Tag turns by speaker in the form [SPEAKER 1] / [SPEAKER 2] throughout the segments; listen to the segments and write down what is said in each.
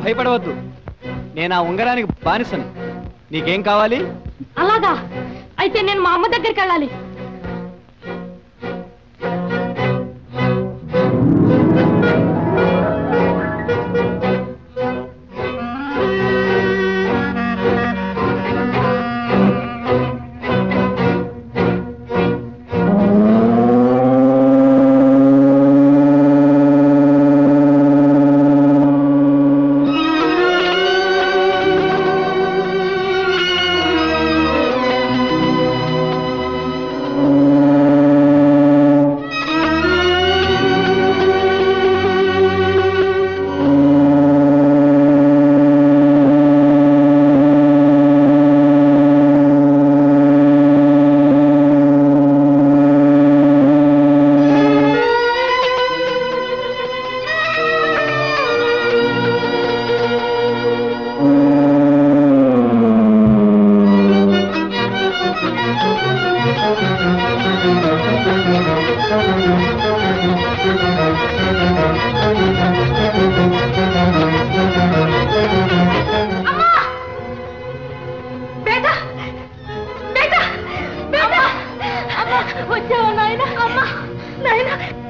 [SPEAKER 1] భయపడవద్దు నేను ఆ ఉంగరానికి బానిసను నీకేం కావాలి
[SPEAKER 2] అలాగా అయితే నేను మా అమ్మ దగ్గరికి వెళ్ళాలి బేటా బేటా బేటా అమ్మా వచ్చావా నాయన అమ్మా నాయన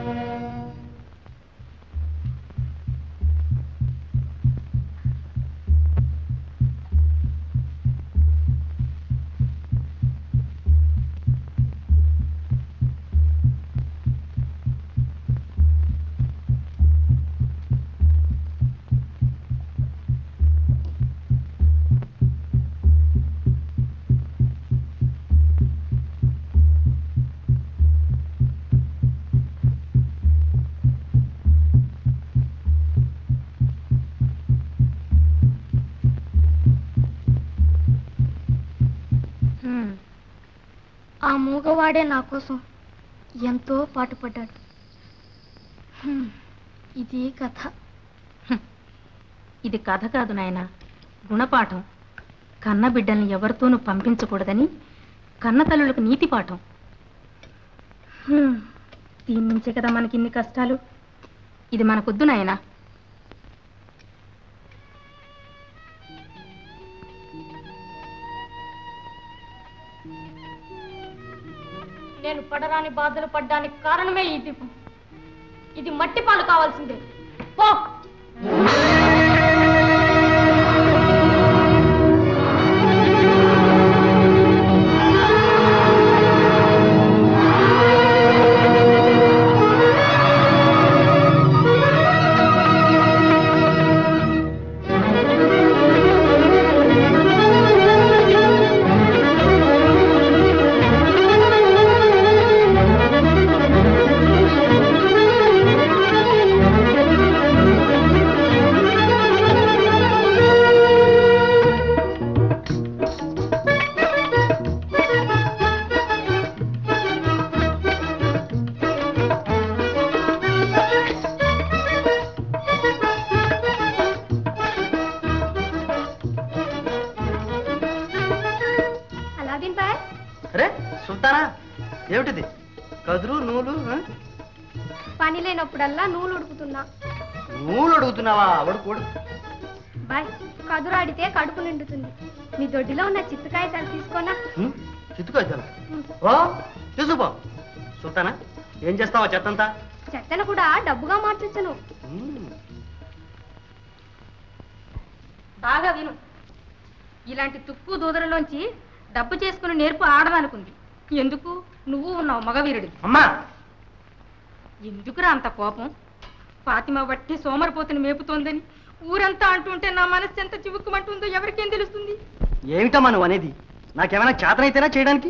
[SPEAKER 2] ఆ మూగవాడే నా కోసం ఎంతో పాటుపడ్డాడు హ్మ్. ఇది కథ
[SPEAKER 3] ఇది కథ కాదు నాయన గుణపాఠం కన్న బిడ్డల్ని ఎవరితోనూ పంపించకూడదని కన్న తల్లులకు నీతి పాఠం హ్మ్. దీని నుంచే కదా మనకి ఇన్ని కష్టాలు ఇది మనకొద్దు నాయనా
[SPEAKER 2] నేను పడరాని బాధలు పడ్డానికి కారణమే ఈ దీపం ఇది మట్టి పాలు కావాల్సిందే పో అలాగే బాయ్
[SPEAKER 4] అరే సుల్తానా ఏమిటిది కదురు నూలు ఆ?
[SPEAKER 2] పని లేనప్పుడల్లా నూలు ఉడుకుతున్నా
[SPEAKER 4] నూలు అడుగుతున్నావా అడుకోడు
[SPEAKER 2] బాయ్ కదురాడితే కడుపు నిండుతుంది మీ దొడ్డిలో ఉన్న చిత్తకాయతాలు తీసుకోనా
[SPEAKER 4] చిత్తుకోవచ్చు ఓ తీసుకుపో సుల్తానా ఏం చేస్తావా చెత్తంతా
[SPEAKER 2] చెత్తను కూడా డబ్బుగా మార్చొచ్చును
[SPEAKER 4] ఉమ్,
[SPEAKER 3] బాగా విను ఇలాంటి తుక్కు దూదరలోంచి డబ్బు చేసుకుని నేర్పు ఆడదనుకుంది ఎందుకు నువ్వు ఉన్నావు మగవీరుడి
[SPEAKER 4] అమ్మా
[SPEAKER 3] ఎందుకురా అంత కోపం ఫాతిమా బట్టి సోమరిపోతుని మేపుతోందని ఊరంతా అంటుంటే నా మనసు ఎంత చివుక్కుమంటుందో ఎవరికేం తెలుస్తుంది
[SPEAKER 4] ఏమిటమ్మా నువ్వు అనేది నాకేమైనా చేతనైతేనా చేయడానికి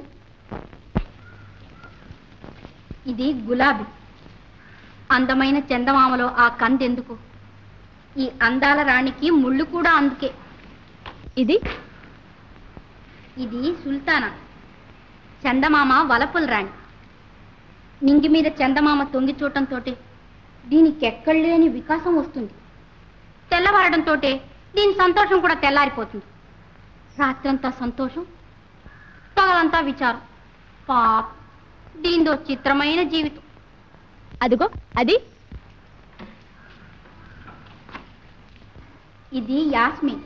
[SPEAKER 3] ఇది గులాబీ అందమైన చందమామలో ఆ కందెందుకు ఈ అందాల రాణికి ముళ్ళు కూడా అందుకే ఇది ఇది సుల్తానా చందమామ వలపుల రాణి నింగి మీద చందమామ తొంగి చూడటంతో దీనికి ఎక్కడలేని వికాసం వస్తుంది తెల్లవారడంతో దీని సంతోషం కూడా తెల్లారిపోతుంది రాత్రంతా సంతోషం పగలంతా విచారం పాప దీంతో చిత్రమైన జీవితం అదిగో అది
[SPEAKER 5] ఇది యాస్మిన్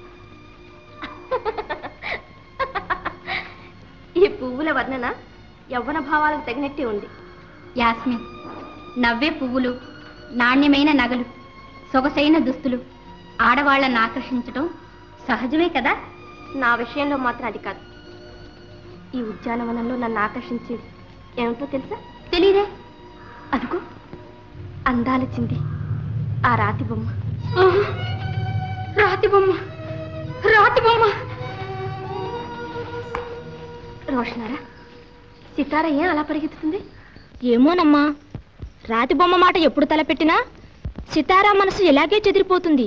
[SPEAKER 2] ఈ పువ్వుల వర్ణన యవ్వన భావాలకు తగినట్టే ఉంది
[SPEAKER 5] యాస్మిన్ నవ్వే పువ్వులు నాణ్యమైన నగలు సొగసైన దుస్తులు ఆడవాళ్ళని ఆకర్షించడం సహజమే కదా
[SPEAKER 2] నా విషయంలో మాత్రం అది కాదు ఈ ఉద్యానవనంలో నన్ను ఆకర్షించేది ఏమిటో తెలుసా
[SPEAKER 5] తెలీదే
[SPEAKER 2] అదిగో అందాల చింది ఆ రాతి బొమ్మ
[SPEAKER 5] ఆహా! రాతి బొమ్మ రాతి బొమ్మ
[SPEAKER 2] రోషనారా సితార ఏం అలా పరిగెత్తుతుంది
[SPEAKER 6] ఏమోనమ్మా రాతి బొమ్మ మాట ఎప్పుడు తలపెట్టినా సితారా మనసు ఇలాగే చెదిరిపోతుంది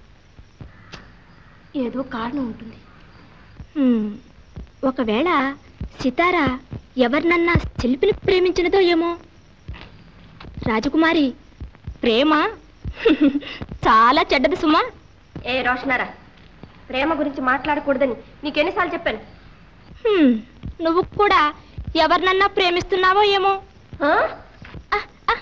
[SPEAKER 2] ఏదో కారణం ఉంటుంది
[SPEAKER 6] హ్మ్, ఒకవేళ సితారా ఎవరినన్నా శిల్పిని ప్రేమించినదో ఏమో రాజకుమారి ప్రేమ చాలా చెడ్డది సుమా
[SPEAKER 2] ఏ రోషనారా ప్రేమ గురించి మాట్లాడకూడదని నీకెన్నిసార్లు చెప్పాను
[SPEAKER 6] హ్మ్, నువ్వు కూడా ఎవరినన్నా ప్రేమిస్తున్నావో ఏమో
[SPEAKER 2] ఆ?
[SPEAKER 6] ఆ, ఆ,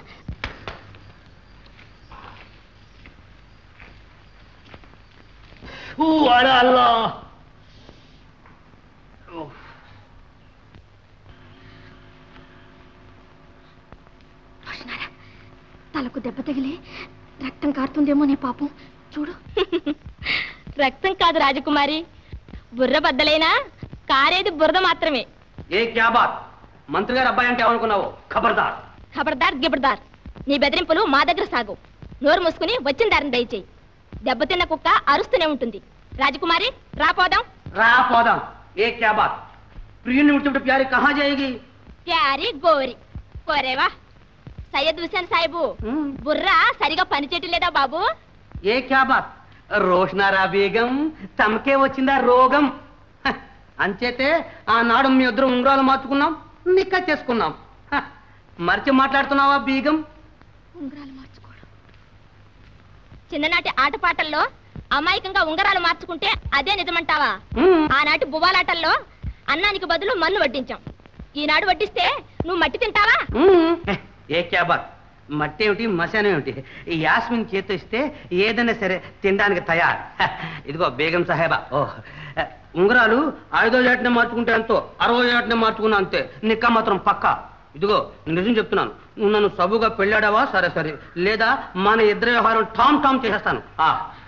[SPEAKER 2] రోషనారా తలకు దెబ్బ తగిలి రక్తం కారుతుందేమో నీ పాపం చూడు
[SPEAKER 6] రక్తం కాదు రాజకుమారి బుర్ర బద్దలైనా కారేది బురద మాత్రమే
[SPEAKER 1] ఏ క్యా బాత్ మంత్రి గారు అబ్బాయి అంటే ఏమనుకున్నావు ఖబర్దార్
[SPEAKER 6] ఖబర్దార్ గిబర్దార్ నీ బెదిరింపులు మా దగ్గర సాగు నోరు మూసుకుని వచ్చిన దారిని దయచేయి దెబ్బతిన్న కుక్క అరుస్తూనే ఉంటుంది రాజకుమారి రాపోదాం
[SPEAKER 1] రా పోదాం ఏ క్యా బాత్ ప్రియుని విడిచిపెట్టి ప్యారి కహా జాయేగి
[SPEAKER 6] ప్యారి గోరి కోరేవా సయ్యద్ హుసేన్ సాహిబు బుర్ర సరిగా పనిచేయటం లేదా బాబు
[SPEAKER 1] ఏ క్యా బాత్ రోషనారా బేగం తమకే వచ్చిందా రోగం హ, అంచేతే ఆనాడు మీ ఇద్దరు ఉంగరాలు మార్చుకున్నాం నిక్క చేసుకున్నాం హ, మరిచి మాట్లాడుతున్నావా బీగం
[SPEAKER 2] ఉంగరాలు మార్చుకోవడం
[SPEAKER 6] చిన్ననాటి ఆటపాటల్లో అమాయకంగా ఉంగరాలు మార్చుకుంటే అదే నిజమంటావా
[SPEAKER 1] మ్మ్.
[SPEAKER 6] ఆనాటి బువ్వాలాటల్లో అన్నానికి బదులు మన్ను వడ్డించాం ఈనాడు వడ్డిస్తే నువ్వు మట్టి తింటావా
[SPEAKER 1] మ్మ్. హే, ఏ క్యా బాత్ మట్టి ఏమిటి మశానం ఏమిటి ఈ యాస్మిన్ చేతి ఇస్తే ఏదైనా సరే తినడానికి తయారు హ, ఇదిగో బేగం సాహేబా ఓ హ, ఉంగరాలు ఐదో ఏటనే మార్చుకుంటే ఎంతో అరవై ఏటనే మార్చుకున్నా అంతే నిక్క మాత్రం పక్క ఇదిగో నిజం చెప్తున్నాను నువ్వు నన్ను సబుగా పెళ్ళాడావా సరే సరే లేదా మన ఇద్దరి వ్యవహారం టామ్ టామ్ చేసేస్తాను ఆ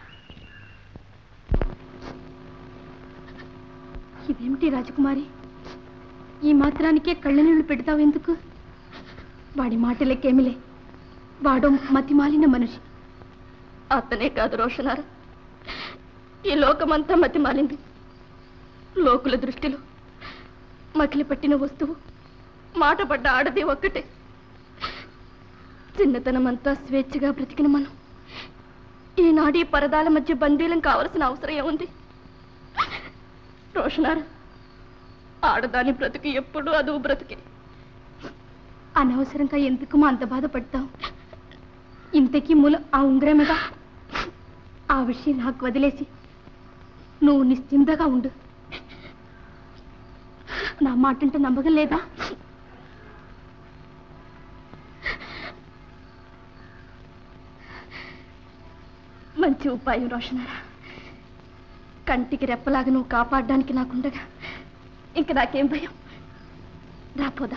[SPEAKER 2] ఇదేమిటి రాజకుమారి ఈ మాత్రానికే కళ్ళ నీళ్లు పెడతావు ఎందుకు వాడి మాటలకేమిలే వాడు మతిమాలిన మనిషి అతనే కాదు రోషనారా ఈ లోకమంతా మతిమాలింది లోకుల దృష్టిలో మకిలి పట్టిన వస్తువు మాట పడ్డ ఆడది ఒక్కటే చిన్నతనమంతా స్వేచ్ఛగా బ్రతికిన మనం ఈనాడు ఈ పరదాల మధ్య బందీలం కావలసిన అవసరం ఏముంది రోషనారా ఆడదాని బ్రతుకు ఎప్పుడు అదు బ్రతికి అనవసరంగా ఎందుకు మా అంత బాధపడతావు ఇంతకీ మూల ఆ ఉంగరమేగా ఆ విషయం నాకు వదిలేసి నువ్వు నిశ్చింతగా ఉండు నా మాట అంటే నమ్మకం లేదా మంచి ఉపాయం రోషనారా కంటికి రెప్పలాగా నువ్వు కాపాడడానికి నాకుండగా ఇంక నాకేం భయం రాపోదా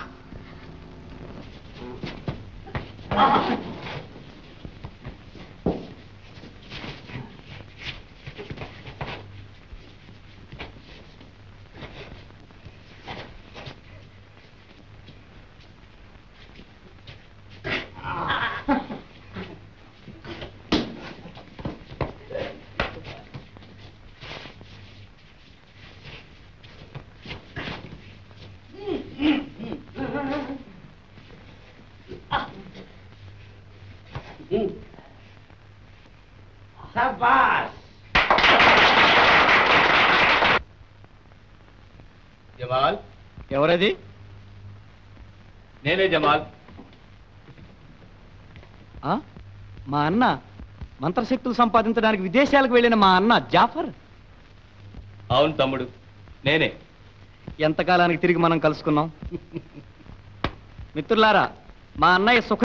[SPEAKER 7] జమాల్
[SPEAKER 1] ఎవరది
[SPEAKER 7] నేనే జమాల్
[SPEAKER 1] ఆ? మా అన్న మంత్రశక్తులు సంపాదించడానికి విదేశాలకు వెళ్ళిన మా అన్న జాఫర్
[SPEAKER 7] అవును తమ్ముడు నేనే
[SPEAKER 1] ఎంతకాలానికి తిరిగి మనం కలుసుకున్నాం మిత్రులారా మా అన్నయ్య సుఖ